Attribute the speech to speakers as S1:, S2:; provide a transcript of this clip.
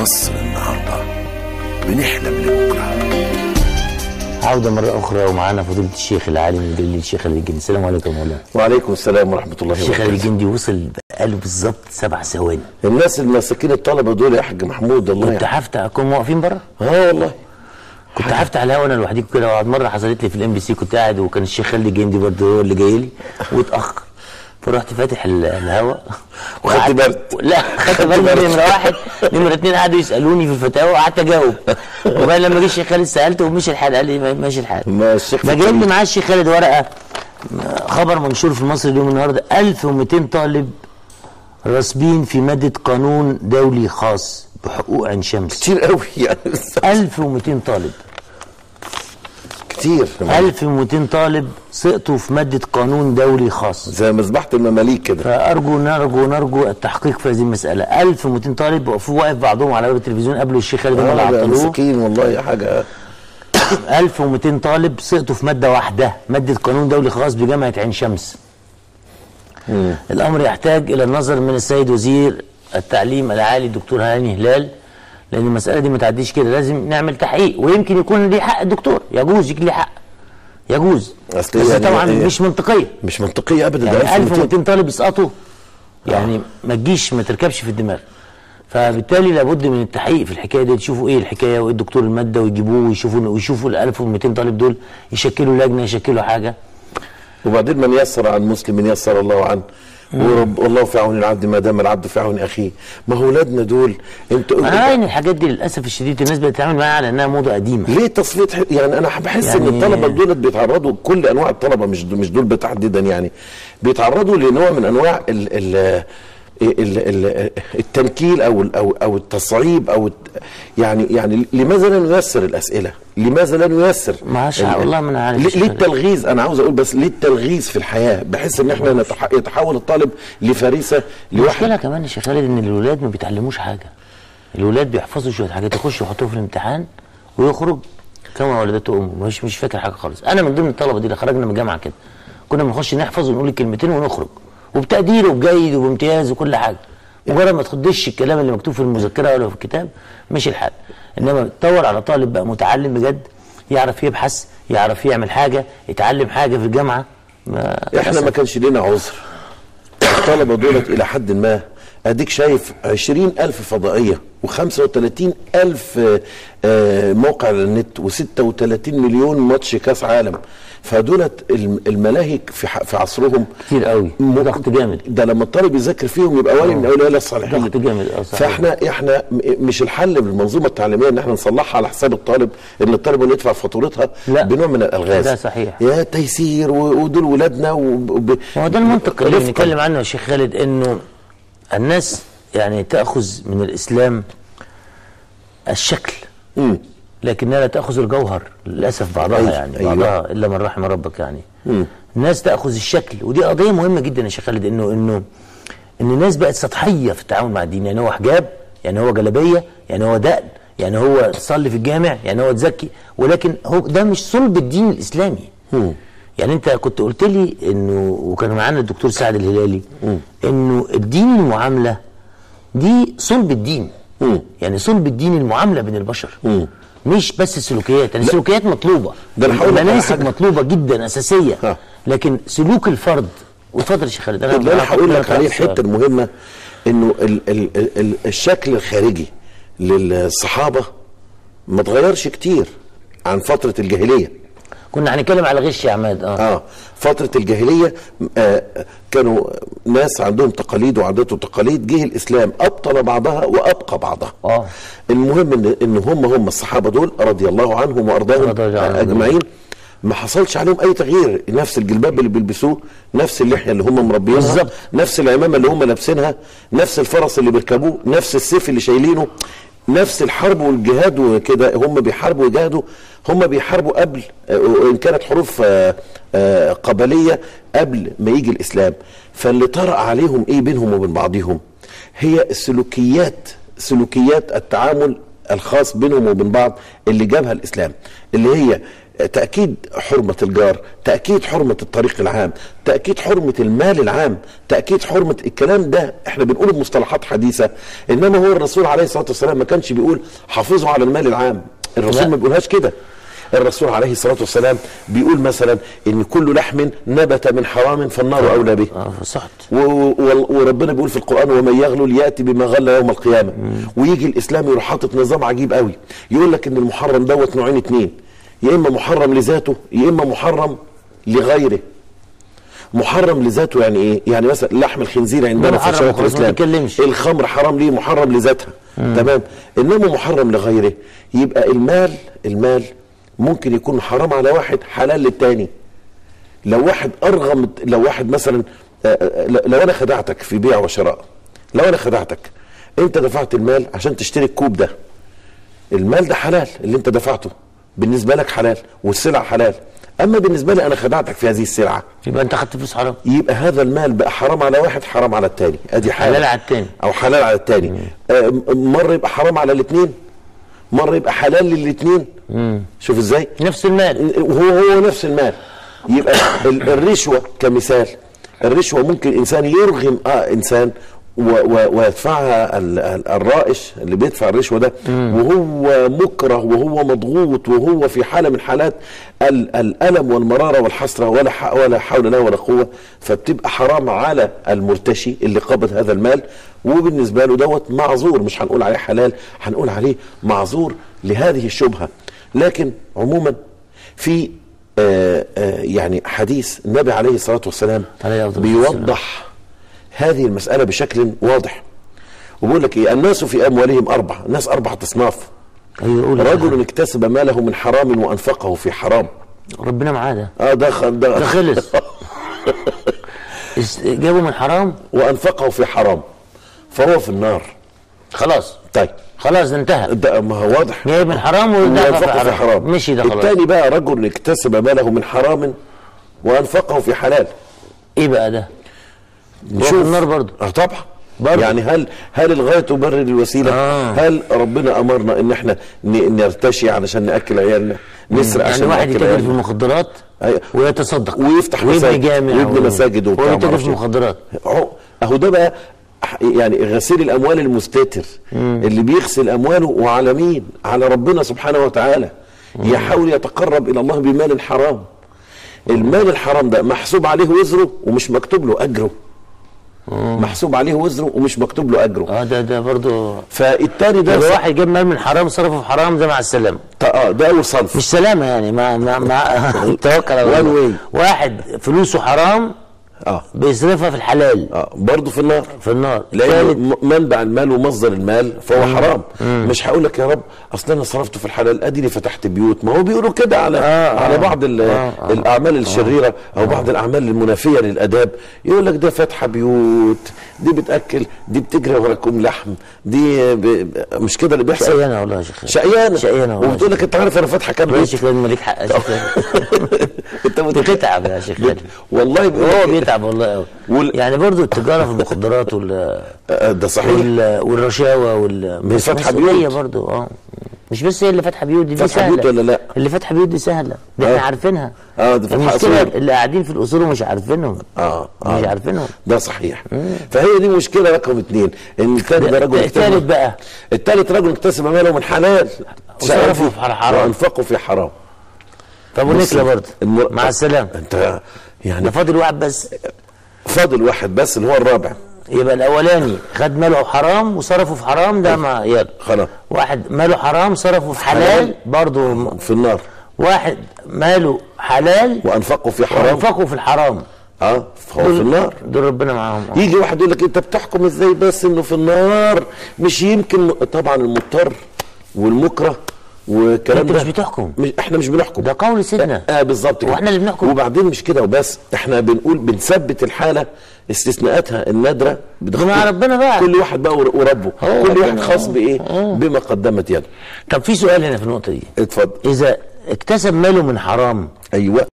S1: مصر النهارده بنحلم لبكره
S2: عودة مرة أخرى ومعانا فضيلة الشيخ العالم الجليل الشيخ خالد الجندي السلام عليكم يا مولانا
S1: وعليكم السلام ورحمه الله
S2: الشيخ خالد
S1: وبركاته
S2: الجندي وصل بقاله بالظبط سبع ثواني
S1: الناس المساكين الطلبه دول يا حاج محمود الله
S2: كنت
S1: يرحمه
S2: هفتح كنا واقفين بره
S1: اه والله
S2: كنت هفتح الهوا انا لوحدي كده وقعد مره حصلت لي في الام بي سي كنت قاعد وكان الشيخ خالد الجندي برضه هو اللي جاي لي واتاخر فرحت فاتح ال- الهوا
S1: وخدت
S2: وقعدت-
S1: برد.
S2: لا خدت برد
S1: برد.
S2: نمره واحد نمره اتنين قعدوا يسالوني في الفتاوى وقعدت اجاوب وبعدين لما جه الشيخ خالد سالته ومشي الحال قال لي ماشي الحال
S1: ما الشيخ
S2: ده جايب لي معاه الشيخ خالد ورقه خبر منشور في مصر اليوم النهارده 1200 طالب راسبين في ماده قانون دولي خاص بحقوق عين شمس
S1: كتير قوي يعني
S2: 1200 طالب
S1: كتير
S2: 1200 طالب سقطوا في ماده قانون دولي خاص
S1: زي مذبحه المماليك كده
S2: فارجو نرجو نرجو التحقيق في هذه المساله 1200 طالب وقفوا واقف بعضهم على باب التلفزيون قبل الشيخ خالد هم اللي
S1: آه،
S2: عطلوه
S1: مساكين والله حاجه
S2: 1200 طالب سقطوا في ماده واحده ماده قانون دولي خاص بجامعه عين شمس الامر يحتاج الى النظر من السيد وزير التعليم العالي الدكتور هاني هلال لان المساله دي ما تعديش كده لازم نعمل تحقيق ويمكن يكون ليه حق الدكتور يجوز يكون ليه حق يجوز
S1: أصل
S2: بس
S1: يعني
S2: طبعا
S1: إيه؟
S2: مش منطقيه
S1: مش منطقيه ابدا ده
S2: يعني
S1: 1200
S2: 1200 طالب يسقطوا يعني ما تجيش ما تركبش في الدماغ فبالتالي لابد من التحقيق في الحكايه دي تشوفوا ايه الحكايه وايه الدكتور الماده ويجيبوه ويشوفوا ويشوفوا ال 1200 طالب دول يشكلوا لجنه يشكلوا حاجه
S1: وبعدين من يسر عن مسلم من يسر الله عنه ورب الله في عون العبد ما دام العبد في عون اخيه ما هو اولادنا دول انتوا
S2: انا رايي ان الحاجات دي للاسف الشديد الناس بتتعامل معاها على انها موضه قديمه
S1: ليه تصفيه ح- يعني انا بحس ان
S2: يعني-
S1: الطلبه دول بيتعرضوا كل انواع الطلبه مش مش دول تحديدا يعني بيتعرضوا لنوع من انواع ال ال ال ال التنكيل او ال- او او التصعيب او الت- يعني يعني لماذا لا نيسر الاسئله؟ لماذا لا نيسر؟
S2: معلش،
S1: ال-
S2: والله ما أنا عارف
S1: ليه-
S2: يا
S1: ليه
S2: شيخ.
S1: التلغيز انا عاوز اقول بس ليه التلغيز في الحياه بحيث ان احنا نتح... يتحول الطالب لفريسه
S2: المشكله
S1: لواحد
S2: كمان يا شيخ خالد ان الولاد ما بيتعلموش حاجه الولاد بيحفظوا شويه حاجات يخشوا يحطوه في الامتحان ويخرج كما ولدته امه مش مش فاكر حاجه خالص انا من ضمن الطلبه دي اللي خرجنا من الجامعه كده كنا بنخش نحفظ ونقول الكلمتين ونخرج وبتقدير وبجيد وبامتياز وكل حاجه مجرد ما تخدش الكلام اللي مكتوب في المذكره ولا في الكتاب ماشي الحال انما تدور على طالب بقى متعلم بجد يعرف يبحث يعرف يعمل حاجه يتعلم حاجه في الجامعه ما
S1: احنا ما كانش لنا عذر الطلبة دولت إلى حد ما أديك شايف عشرين ألف فضائية وخمسة وتلاتين ألف آه، آه، موقع على النت وستة وتلاتين مليون ماتش كاس عالم فدولت الم- الملاهي في ح- في عصرهم
S2: كتير قوي ضغط جامد
S1: ده لما الطالب يذاكر فيهم يبقى ولي من اولياء الله الصالحين
S2: ضغط جامد، اه صحيح.
S1: فاحنا احنا م- مش الحل بالمنظومه التعليميه ان احنا نصلحها على حساب الطالب ان الطالب هو اللي يدفع فاتورتها
S2: لا.
S1: بنوع من الالغاز
S2: ده صحيح.
S1: يا تيسير و- ودول ولادنا وب...
S2: ما هو ده المنطق اللي
S1: رفقاً.
S2: بنتكلم عنه يا شيخ خالد انه الناس يعني تاخذ من الاسلام الشكل
S1: مم.
S2: لكنها لا تاخذ الجوهر للاسف بعضها
S1: أيوة،
S2: يعني
S1: أيوة.
S2: بعضها الا من رحم ربك يعني الناس تاخذ الشكل ودي قضيه مهمه جدا يا شيخ خالد انه انه ان الناس بقت سطحيه في التعامل مع الدين يعني هو حجاب يعني هو جلابيه يعني هو دقن يعني هو تصلي في الجامع يعني هو تزكي ولكن هو ده مش صلب الدين الاسلامي يعني انت كنت قلت لي انه وكان معانا الدكتور سعد الهلالي انه الدين المعامله دي صلب الدين يعني صلب الدين المعامله بين البشر مش بس السلوكيات يعني السلوكيات مطلوبه
S1: ده أنا هقول لك على
S2: المناسك
S1: حاجة.
S2: مطلوبه جدا اساسيه
S1: ها.
S2: لكن سلوك الفرد واتفضل يا شيخ خالد
S1: اللي انا هقول لك عليه
S2: الحته
S1: الحته المهمه انه ال ال ال ال الشكل الخارجي للصحابه ما اتغيرش كتير عن فتره الجاهليه
S2: كنا هنتكلم على غش يا عماد اه
S1: اه فتره الجاهليه آه كانوا ناس عندهم تقاليد وعادات وتقاليد جه الاسلام ابطل بعضها وابقى بعضها
S2: آه.
S1: المهم ان ان هم هم الصحابه دول رضي الله عنهم وارضاهم
S2: رضي الله عنهم.
S1: اجمعين ما حصلش عليهم اي تغيير نفس الجلباب اللي بيلبسوه نفس اللحيه اللي هم مربينها
S2: بالظبط.
S1: نفس العمامه اللي هم لابسينها نفس الفرس اللي بيركبوه نفس السيف اللي شايلينه نفس الحرب والجهاد وكده هم بيحاربوا ويجاهدوا هم بيحاربوا قبل آه، وان كانت حروف آه، آه، قبليه قبل ما يجي الاسلام فاللي طرأ عليهم ايه بينهم وبين بعضهم هي السلوكيات سلوكيات التعامل الخاص بينهم وبين بعض اللي جابها الاسلام اللي هي تأكيد حرمة الجار تأكيد حرمة الطريق العام تأكيد حرمة المال العام تأكيد حرمة الكلام ده احنا بنقوله بمصطلحات حديثة إنما هو الرسول عليه الصلاة والسلام ما كانش بيقول حافظوا على المال العام الرسول
S2: لا.
S1: ما بيقولهاش كده الرسول عليه الصلاة والسلام بيقول مثلا إن كل لحم نبت من حرام فالنار أولى به
S2: اه صحت
S1: و- و- وربنا بيقول في القران ومن يغلل ياتي بما غل يوم القيامه ويجي الاسلام يروح حاطط نظام عجيب قوي يقول لك ان المحرم دوت نوعين اتنين يا اما محرم لذاته يا اما محرم لغيره محرم لذاته يعني ايه؟ يعني مثلا لحم الخنزير عندنا في
S2: محرم
S1: شريعه
S2: وخلاص، ما
S1: الاسلام
S2: تتكلمش.
S1: الخمر حرام ليه محرم لذاتها تمام انما محرم لغيره يبقى المال المال ممكن يكون حرام على واحد حلال للتاني لو واحد ارغم لو واحد مثلا آه، آه، لو انا خدعتك في بيع وشراء لو انا خدعتك انت دفعت المال عشان تشتري الكوب ده المال ده حلال اللي انت دفعته بالنسبه لك حلال والسلعه حلال اما بالنسبه لي انا خدعتك في هذه السلعه
S2: يبقى انت خدت فلوس حرام
S1: يبقى هذا المال بقى حرام على واحد حرام على التاني ادي حاجه
S2: حلال على التاني.
S1: او حلال على التاني آه، م- مره يبقى حرام على الاثنين مره يبقى حلال للاثنين شوف ازاي
S2: نفس المال
S1: هو هو نفس المال يبقى ال- الرشوه كمثال الرشوه ممكن انسان يرغم اه انسان و و ويدفعها ال- ال- الرائش اللي بيدفع الرشوه ده وهو مكره وهو مضغوط وهو في حاله من حالات ال- الالم والمراره والحسره ولا ح- ولا حول له ولا قوه فبتبقى حرام على المرتشي اللي قبض هذا المال وبالنسبه له دوت معذور مش هنقول عليه حلال هنقول عليه معذور لهذه الشبهه لكن عموما في آه آه يعني حديث النبي عليه الصلاه والسلام
S2: عليه أفضل الصلاة
S1: بيوضح هذه المساله بشكل واضح وبيقول لك ايه الناس في اموالهم اربع الناس اربعه اصناف
S2: ايوه قول
S1: رجل اكتسب ماله من حرام وانفقه في حرام
S2: ربنا معاه ده
S1: اه ده خ- ده
S2: ده خلص اس- جابه من حرام
S1: وانفقه في حرام فهو في النار
S2: خلاص
S1: طيب
S2: خلاص ده انتهى
S1: ده ما هو واضح
S2: جايب من حرام ودفع
S1: وانفقه في حرام
S2: مشي ده خلاص
S1: الثاني بقى رجل اكتسب ماله من حرام وانفقه في حلال
S2: ايه بقى ده؟ هو في النار برضه
S1: اه طبعا
S2: برضه.
S1: يعني هل هل الغايه تبرر الوسيله؟
S2: آه.
S1: هل ربنا امرنا ان احنا ن- نرتشي علشان ناكل عيالنا؟ نسرق
S2: يعني
S1: عشان
S2: واحد
S1: ناكل
S2: يتاجر في
S1: عيالنا؟
S2: المخدرات
S1: أيوة.
S2: ويتصدق
S1: ويفتح
S2: ويبني
S1: مساجد
S2: جامع
S1: ويبني
S2: و-
S1: مساجد وبتاع
S2: هو يتاجر
S1: معرفش
S2: في
S1: إيه.
S2: المخدرات
S1: اهو اهو ده بقى ح- يعني غسيل الاموال المستتر اللي بيغسل امواله وعلى مين؟ على ربنا سبحانه وتعالى يحاول يتقرب الى الله بمال حرام المال الحرام ده محسوب عليه وزره ومش مكتوب له اجره محسوب عليه وزره ومش مكتوب له اجره
S2: اه ده ده برضه
S1: فالتاني ده
S2: طب
S1: ص-
S2: واحد جاب مال من حرام صرفه في حرام ده مع السلامه
S1: اه ده اول صنف
S2: مش سلامه يعني مع مع مع توكل على
S1: One
S2: الله
S1: way.
S2: واحد فلوسه حرام
S1: اه
S2: بيصرفها في الحلال
S1: اه برضه في النار
S2: في النار
S1: لان
S2: ثالث
S1: م- منبع المال ومصدر المال فهو حرام مش هقول لك يا رب اصل انا صرفته في الحلال اديني فتحت بيوت ما هو بيقولوا كده على
S2: آه،
S1: على
S2: آه.
S1: بعض ال-
S2: آه، آه.
S1: الاعمال الشريره او بعض الاعمال المنافيه للاداب يقول لك ده فاتحه بيوت دي بتاكل دي بتجري وراكم لحم دي ب... ب- مش كده اللي بيحصل
S2: شقيانه والله يا شيخ
S1: شقيانه
S2: شقيانه والله
S1: وبتقول لك انت عارف انا فاتحه كام
S2: يا
S1: بيت
S2: شيخ خالد مالك حق يا شيخ خالد
S1: انت متخيل؟
S2: بتتعب يا شيخ خالد
S1: والله بيقول
S2: هو
S1: لك-
S2: بيتعب والله قوي
S1: وال-
S2: يعني برضو التجاره في المخدرات وال
S1: آه، ده صحيح
S2: وال والرشاوى وال
S1: مش فاتحة
S2: مسؤولية
S1: بيوت.
S2: برضو اه مش بس هي اللي فاتحه بيوت دي, دي
S1: فاتحة
S2: سهله
S1: بيوت ولا لا؟
S2: اللي فاتحه بيوت دي سهله دي
S1: آه.
S2: احنا عارفينها
S1: آه، دي فاتحة
S2: المشكله
S1: أصول.
S2: اللي قاعدين في الاصول ومش عارفينهم
S1: اه
S2: مش عارفينهم
S1: ده صحيح فهي دي مشكله رقم اثنين ان الثاني ده رجل
S2: الثالث
S1: اكتسب-
S2: بقى
S1: الثالث رجل اكتسب ماله من حلال
S2: وصرفه
S1: شقى
S2: في حرام.
S1: وانفقه في حرام
S2: طب ونكله برضه
S1: الم-
S2: مع السلامه
S1: انت يعني
S2: ده فاضل واحد بس
S1: فاضل واحد بس اللي هو الرابع
S2: يبقى الاولاني خد ماله حرام وصرفه في حرام ده ما يلا
S1: خلاص
S2: واحد ماله حرام صرفه في حلال
S1: حلال.
S2: برضه
S1: في النار
S2: واحد ماله حلال
S1: وانفقه في حرام
S2: وانفقه في الحرام
S1: اه فهو في النار
S2: دول ربنا معاهم
S1: يجي واحد يقول لك انت بتحكم ازاي بس انه في النار مش يمكن طبعا المضطر والمكره والكلام
S2: انت
S1: ده
S2: مش بتحكم.
S1: مش احنا مش بنحكم
S2: ده قول سيدنا
S1: اه بالظبط كده
S2: واحنا اللي بنحكم.
S1: وبعدين مش كده وبس احنا بنقول بنثبت الحاله استثناءاتها النادره بتخ-
S2: مع ربنا بقى.
S1: كل واحد بقى ور- وربه
S2: هو
S1: كل واحد
S2: ربنا.
S1: خاص بايه
S2: آه.
S1: بما قدمت يده
S2: طب في سؤال هنا في النقطه دي
S1: اتفضل
S2: اذا اكتسب ماله من حرام
S1: ايوه